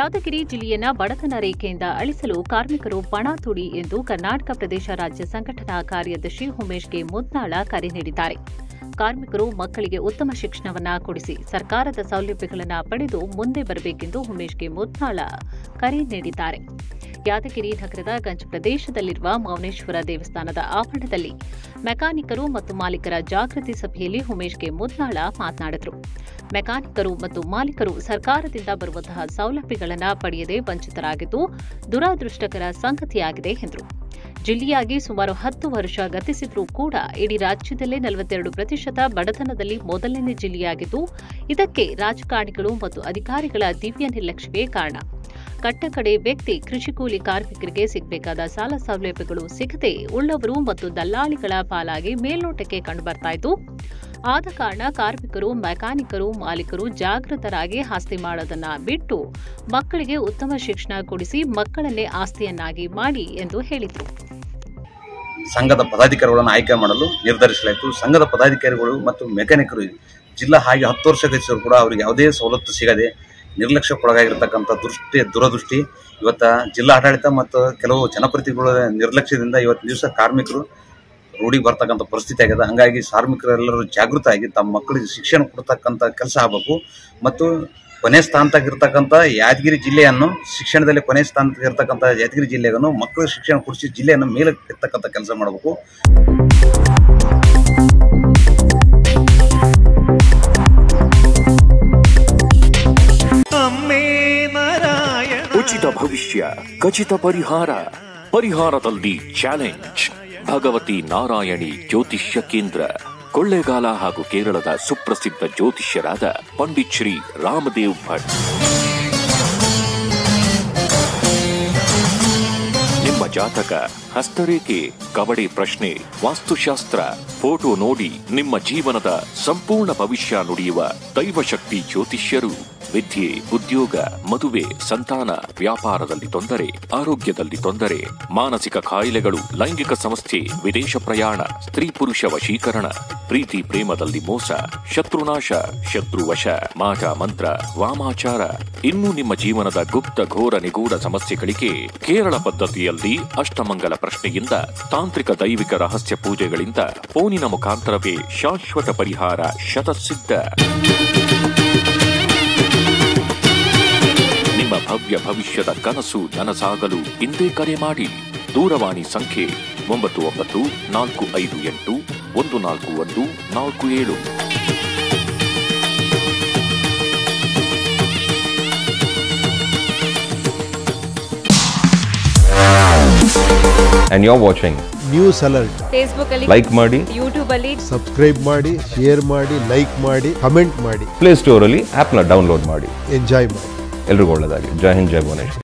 ಯಾದಗಿರಿ ಜಿಲ್ಲೆಯನ್ನ ಬಡತನ ರೇಖೆಯಿಂದ ಅಳಿಸಲು ಕಾರ್ಮಿಕರು ಪಣ ತೊಡಿ ಎಂದು ಕರ್ನಾಟಕ ಪ್ರದೇಶ ರಾಜ್ಯ ಸಂಘಟನಾ ಕಾರ್ಯದರ್ಶಿ ಉಮೇಶ್ಗೆ ಮುದ್ನಾಳ ಕರೆ ನೀಡಿದ್ದಾರೆ ಕಾರ್ಮಿಕರು ಮಕ್ಕಳಿಗೆ ಉತ್ತಮ ಶಿಕ್ಷಣವನ್ನ ಕೊಡಿಸಿ ಸರ್ಕಾರದ ಸೌಲಭ್ಯಗಳನ್ನು ಪಡೆದು ಮುಂದೆ ಬರಬೇಕೆಂದು ಉಮೇಶ್ಗೆ ಮುದ್ನಾಳ ಕರೆ ನೀಡಿದ್ದಾರೆ ಯಾದಗಿರಿ ನಗರದ ಗಂಜ್ ಪ್ರದೇಶದಲ್ಲಿರುವ ಮೌನೇಶ್ವರ ದೇವಸ್ಥಾನದ ಆವರಣದಲ್ಲಿ ಮೆಕ್ಯಾನಿಕರು ಮತ್ತು ಮಾಲೀಕರ ಜಾಗೃತಿ ಸಭೆಯಲ್ಲಿ ಉಮೇಶ್ಗೆ ಮುದ್ನಾಳ ಮಾತನಾಡಿದರು ಮೆಕ್ಯಾನಿಕರು ಮತ್ತು ಮಾಲೀಕರು ಸರ್ಕಾರದಿಂದ ಬರುವಂತಹ ಸೌಲಭ್ಯಗಳನ್ನು ಪಡೆಯದೆ ವಂಚಿತರಾಗಿದ್ದು ದುರಾದೃಷ್ಟಕರ ಸಂಗತಿಯಾಗಿದೆ ಎಂದರು ಜಿಲ್ಲೆಯಾಗಿ ಸುಮಾರು ಹತ್ತು ವರ್ಷ ಗತಿಸಿದ್ರೂ ಕೂಡ ಇಡೀ ರಾಜ್ಯದಲ್ಲೇ ನಲವತ್ತೆರಡು ಪ್ರತಿಶತ ಬಡತನದಲ್ಲಿ ಮೊದಲನೇ ಜಿಲ್ಲೆಯಾಗಿದ್ದು ಇದಕ್ಕೆ ರಾಜಕಾರಣಿಗಳು ಮತ್ತು ಅಧಿಕಾರಿಗಳ ದಿವ್ಯ ನಿರ್ಲಕ್ಷ್ಯವೇ ಕಾರಣ ಕಟ್ಟಕಡೆ ವ್ಯಕ್ತಿ ಕೃಷಿ ಕೂಲಿ ಕಾರ್ಮಿಕರಿಗೆ ಸಿಗಬೇಕಾದ ಸಾಲ ಸೌಲಭ್ಯಗಳು ಸಿಗದೆ ಉಳ್ಳವರು ಮತ್ತು ದಲ್ಲಾಳಿಗಳ ಪಾಲಾಗಿ ಮೇಲ್ನೋಟಕ್ಕೆ ಕಂಡುಬರ್ತಾ ಇದ್ದು ಆದ ಕಾರಣ ಕಾರ್ಮಿಕರು ಮೆಕ್ಯಾನಿಕರು ಮಾಲೀಕರು ಜಾಗೃತರಾಗಿ ಆಸ್ತಿ ಮಾಡೋದನ್ನ ಬಿಟ್ಟು ಮಕ್ಕಳಿಗೆ ಉತ್ತಮ ಶಿಕ್ಷಣ ಕೊಡಿಸಿ ಮಕ್ಕಳನ್ನೇ ಆಸ್ತಿಯನ್ನಾಗಿ ಮಾಡಿ ಎಂದು ಹೇಳಿದರು ಸಂಘದ ಪದಾಧಿಕಾರಿಗಳನ್ನು ಆಯ್ಕೆ ಮಾಡಲು ನಿರ್ಧರಿಸಲಾಯಿತು ಸಂಘದ ಪದಾಧಿಕಾರಿಗಳು ಮತ್ತು ಮೆಕ್ಯಾನಿಕರು ಜಿಲ್ಲಾ ಹಾಗೆ ಹತ್ತು ವರ್ಷ ಗತಿಸಿದ್ರು ಕೂಡ ಅವರಿಗೆ ಯಾವುದೇ ಸವಲತ್ತು ಸಿಗದೆ ನಿರ್ಲಕ್ಷ್ಯಕ್ಕೊಳಗಾಗಿರ್ತಕ್ಕಂಥ ದೃಷ್ಟಿ ದುರದೃಷ್ಟಿ ಇವತ್ತು ಜಿಲ್ಲಾ ಆಡಳಿತ ಮತ್ತು ಕೆಲವು ಜನಪ್ರತಿನಿಧಿಗಳ ನಿರ್ಲಕ್ಷ್ಯದಿಂದ ಇವತ್ತು ದಿವಸ ಕಾರ್ಮಿಕರು ರೂಢಿಗೆ ಬರ್ತಕ್ಕಂಥ ಪರಿಸ್ಥಿತಿ ಆಗಿದೆ ಹಂಗಾಗಿ ಕಾರ್ಮಿಕರೆಲ್ಲರೂ ಜಾಗೃತ ಆಗಿ ತಮ್ಮ ಮಕ್ಕಳಿಗೆ ಶಿಕ್ಷಣ ಕೊಡ್ತಕ್ಕಂಥ ಕೆಲಸ ಆಗಬೇಕು ಮತ್ತು ಕೊನೆ ಸ್ಥಾನದಾಗಿರ್ತಕ್ಕಂಥ ಯಾದಗಿರಿ ಜಿಲ್ಲೆಯನ್ನು ಶಿಕ್ಷಣದಲ್ಲಿ ಕೊನೆ ಸ್ಥಾನದಾಗಿರ್ತಕ್ಕಂಥ ಯಾದಗಿರಿ ಜಿಲ್ಲೆಯನ್ನು ಮಕ್ಕಳು ಶಿಕ್ಷಣ ಕೊಡಿಸಿ ಜಿಲ್ಲೆಯನ್ನು ಮೇಲೆ ಎತ್ತಕ್ಕಂಥ ಕೆಲಸ ಮಾಡಬೇಕು ಅಮ್ಮೇ ನಾರಾಯಣ ಉಚಿತ ಭವಿಷ್ಯ ಖಚಿತ ಪರಿಹಾರ ಪರಿಹಾರದಲ್ಲಿ ಚಾಲೆಂಜ್ ಭಗವತಿ ನಾರಾಯಣಿ ಜ್ಯೋತಿಷ್ಯ ಕೇಂದ್ರ ಕೊಳ್ಳೇಗಾಲ ಹಾಗೂ ಕೇರಳದ ಸುಪ್ರಸಿದ್ಧ ಜ್ಯೋತಿಷ್ಯರಾದ ಪಂಡಿತ್ ಶ್ರೀ ರಾಮದೇವ್ ಭಟ್ ನಿಮ್ಮ ಜಾತಕ ಹಸ್ತರೇಖೆ ಕಬಡ್ಡಿ ಪ್ರಶ್ನೆ ವಾಸ್ತುಶಾಸ್ತ್ರ ಫೋಟೋ ನೋಡಿ ನಿಮ್ಮ ಜೀವನದ ಸಂಪೂರ್ಣ ಭವಿಷ್ಯ ನುಡಿಯುವ ದೈವಶಕ್ತಿ ಜ್ಯೋತಿಷ್ಯರು ವಿದ್ಯೆ ಉದ್ಯೋಗ ಮದುವೆ ಸಂತಾನ ವ್ಯಾಪಾರದಲ್ಲಿ ತೊಂದರೆ ಆರೋಗ್ಯದಲ್ಲಿ ತೊಂದರೆ ಮಾನಸಿಕ ಕಾಯಿಲೆಗಳು ಲೈಂಗಿಕ ಸಮಸ್ಯೆ ವಿದೇಶ ಪ್ರಯಾಣ ಸ್ತ್ರೀ ಪುರುಷ ವಶೀಕರಣ ಪ್ರೀತಿ ಪ್ರೇಮದಲ್ಲಿ ಮೋಸ ಶತ್ರುನಾಶ ಶತ್ರುವಶ ಮಾಟ ಮಂತ್ರ ವಾಮಾಚಾರ ಇನ್ನು ನಿಮ್ಮ ಜೀವನದ ಗುಪ್ತ ಘೋರ ನಿಗೂಢ ಸಮಸ್ಯೆಗಳಿಗೆ ಕೇರಳ ಪದ್ಧತಿಯಲ್ಲಿ ಅಷ್ಟಮಂಗಲ ಪ್ರಶ್ನೆಯಿಂದ ತಾಂತ್ರಿಕ ದೈವಿಕ ರಹಸ್ಯ ಪೂಜೆಗಳಿಂದ ಫೋನಿನ ಮುಖಾಂತರವೇ ಶಾಶ್ವತ ಪರಿಹಾರ ಶತಸಿದ್ಧ ನಿಮ್ಮ ಭವ್ಯ ಭವಿಷ್ಯದ ಕನಸು ನನಸಾಗಲು ಇಂದೇ ಕರೆ ಮಾಡಿ ದೂರವಾಣಿ ಸಂಖ್ಯೆ ಒಂಬತ್ತು ಒಂಬತ್ತು ನಾಲ್ಕು ಐದು ಎಂಟು ಒಂದು ನಾಲ್ಕು ಒಂದು ನಾಲ್ಕು ಏಳು and you're watching. News alert Facebook ಅಲ್ಲಿ Like ಮಾಡಿ ಯೂಟ್ಯೂಬ್ ಅಲ್ಲಿ ಸಬ್ಸ್ಕ್ರೈಬ್ ಮಾಡಿ ಶೇರ್ ಮಾಡಿ ಲೈಕ್ ಮಾಡಿ ಕಮೆಂಟ್ ಮಾಡಿ ಪ್ಲೇ ಸ್ಟೋರಲ್ಲಿ ಆ್ಯಪ್ನ ಡೌನ್ಲೋಡ್ ಮಾಡಿ ಎಂಜಾಯ್ ಮಾಡಿ ಎಲ್ರಿಗೂ ಒಳ್ಳೆಯದಾಗಲಿ ಜೈ ಹಿಂದ್ ಜೈ ಭುವನೇಶ್ವರ್